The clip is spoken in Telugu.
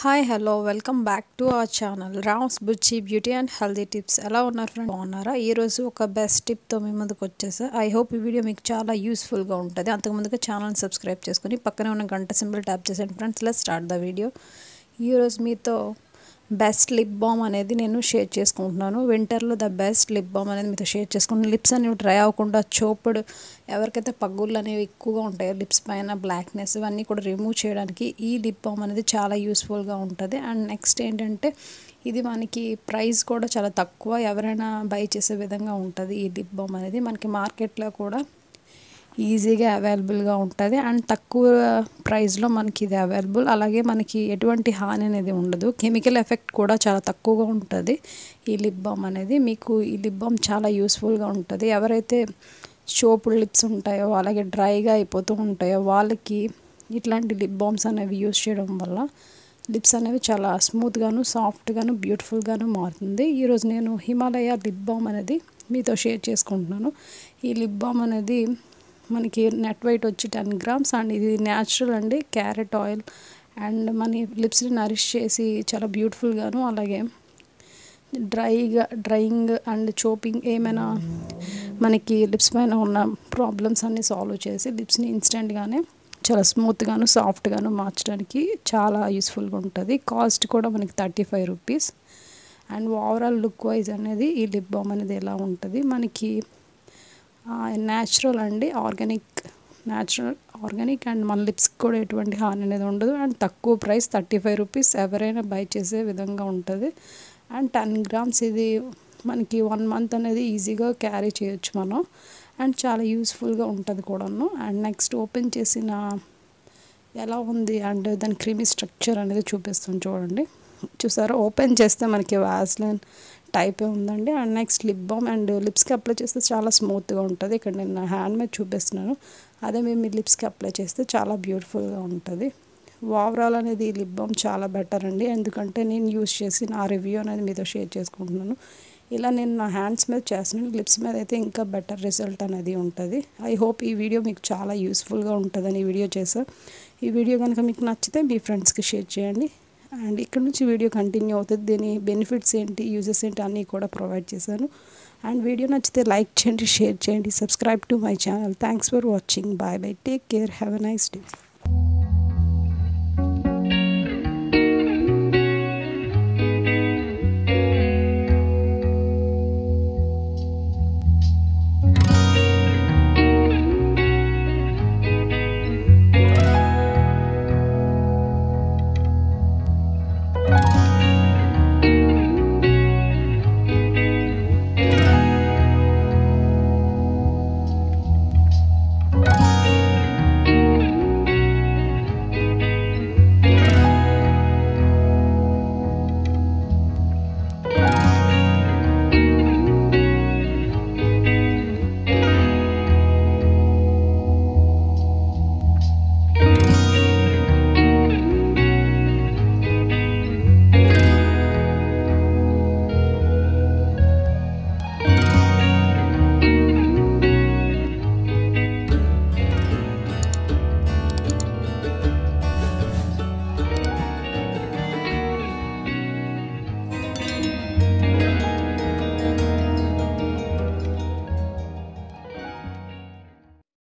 hi hello welcome back to our channel Rams Buchi beauty and healthy tips ఎలా ఉన్నారు ఫ్రెండ్ బాగున్నారా ఈరోజు ఒక బెస్ట్ టిప్తో మీ ముందుకు వచ్చేసా ఐ హోప్ ఈ వీడియో మీకు చాలా యూస్ఫుల్గా ఉంటుంది అంతకుముందుగా ఛానల్ సబ్స్క్రైబ్ చేసుకుని పక్కనే ఉన్న గంట సింబల్ ట్యాప్ చేసేయండి friends let start the video ఈరోజు మీతో బెస్ట్ లిప్ బామ్ అనేది నేను షేర్ చేసుకుంటున్నాను వింటర్లో ద బెస్ట్ లిప్ బామ్ అనేది మీతో షేర్ చేసుకుంటున్నాను లిప్స్ అనేవి డ్రై అవ్వకుండా చోపుడు ఎవరికైతే పగ్గుళ్ళు అనేవి ఎక్కువగా ఉంటాయో లిప్స్ పైన బ్లాక్నెస్ ఇవన్నీ కూడా రిమూవ్ చేయడానికి ఈ లిప్ బామ్ అనేది చాలా యూస్ఫుల్గా ఉంటుంది అండ్ నెక్స్ట్ ఏంటంటే ఇది మనకి ప్రైస్ కూడా చాలా తక్కువ ఎవరైనా బై చేసే విధంగా ఉంటుంది ఈ లిప్ బామ్ అనేది మనకి మార్కెట్లో కూడా ఈజీగా అవైలబుల్గా ఉంటుంది అండ్ తక్కువ ప్రైస్లో మనకి ఇది అవైలబుల్ అలాగే మనకి ఎటువంటి హాని అనేది ఉండదు కెమికల్ ఎఫెక్ట్ కూడా చాలా తక్కువగా ఉంటుంది ఈ లిప్ బామ్ అనేది మీకు ఈ లిప్ బామ్ చాలా యూస్ఫుల్గా ఉంటుంది ఎవరైతే షోపుడ్ లిప్స్ ఉంటాయో అలాగే డ్రైగా అయిపోతూ ఉంటాయో వాళ్ళకి ఇట్లాంటి లిప్ బామ్స్ అనేవి యూస్ చేయడం వల్ల లిప్స్ అనేవి చాలా స్మూత్గాను సాఫ్ట్గాను బ్యూటిఫుల్గాను మారుతుంది ఈరోజు నేను హిమాలయ లిప్ బామ్ అనేది మీతో షేర్ చేసుకుంటున్నాను ఈ లిప్ బామ్ అనేది మనకి నెట్ వెయిట్ వచ్చి టెన్ గ్రామ్స్ అండ్ ఇది న్యాచురల్ అండి క్యారెట్ ఆయిల్ అండ్ మన లిప్స్ని నరిష్ చేసి చాలా బ్యూటిఫుల్గాను అలాగే డ్రైగా డ్రైయింగ్ అండ్ చోపింగ్ ఏమైనా మనకి లిప్స్ పైన ఉన్న ప్రాబ్లమ్స్ అన్నీ సాల్వ్ చేసి లిప్స్ని ఇన్స్టెంట్గానే చాలా స్మూత్గాను సాఫ్ట్గాను మార్చడానికి చాలా యూస్ఫుల్గా ఉంటుంది కాస్ట్ కూడా మనకి thirty five rupees and overall look wise అనేది ఈ లిప్ బామ్ అనేది ఎలా ఉంటుంది మనకి న్యాచురల్ అండి ఆర్గానిక్ న్యాచురల్ ఆర్గానిక్ అండ్ మన లిప్స్కి కూడా ఎటువంటి హాని అనేది ఉండదు అండ్ తక్కువ ప్రైస్ థర్టీ ఫైవ్ రూపీస్ ఎవరైనా బై చేసే విధంగా ఉంటుంది అండ్ టెన్ గ్రామ్స్ ఇది మనకి వన్ మంత్ అనేది ఈజీగా క్యారీ చేయొచ్చు మనం అండ్ చాలా యూస్ఫుల్గా ఉంటుంది కూడాను అండ్ నెక్స్ట్ ఓపెన్ చేసిన ఎలా ఉంది అండ్ దాని క్రీమీ స్ట్రక్చర్ అనేది చూపిస్తాను చూడండి చూసారా ఓపెన్ చేస్తే మనకి వ్యాస్లైన్ టైప్ ఉందండి and next lip balm and లిప్స్కి అప్లై చేస్తే చాలా స్మూత్గా ఉంటుంది ఇక్కడ నేను నా హ్యాండ్ మీద చూపిస్తున్నాను అదే మీరు మీ లిప్స్కి అప్లై చేస్తే చాలా బ్యూటిఫుల్గా ఉంటుంది ఓవరాల్ అనేది లిప్ బామ్ చాలా బెటర్ అండి ఎందుకంటే నేను యూస్ చేసి నా రివ్యూ అనేది మీతో షేర్ చేసుకుంటున్నాను ఇలా నేను నా హ్యాండ్స్ మీద చేస్తున్నాను లిప్స్ మీద అయితే ఇంకా బెటర్ రిజల్ట్ అనేది ఉంటుంది ఐ హోప్ ఈ వీడియో మీకు చాలా యూస్ఫుల్గా ఉంటుందని ఈ వీడియో చేసా ఈ వీడియో కనుక మీకు నచ్చితే మీ ఫ్రెండ్స్కి షేర్ చేయండి అండ్ ఇక్కడ నుంచి వీడియో కంటిన్యూ అవుతుంది దీని బెనిఫిట్స్ ఏంటి యూజెస్ ఏంటి అన్నీ కూడా ప్రొవైడ్ చేశాను అండ్ వీడియో నచ్చితే లైక్ చేయండి షేర్ చేయండి subscribe to my channel thanks for watching bye bye take care have a nice day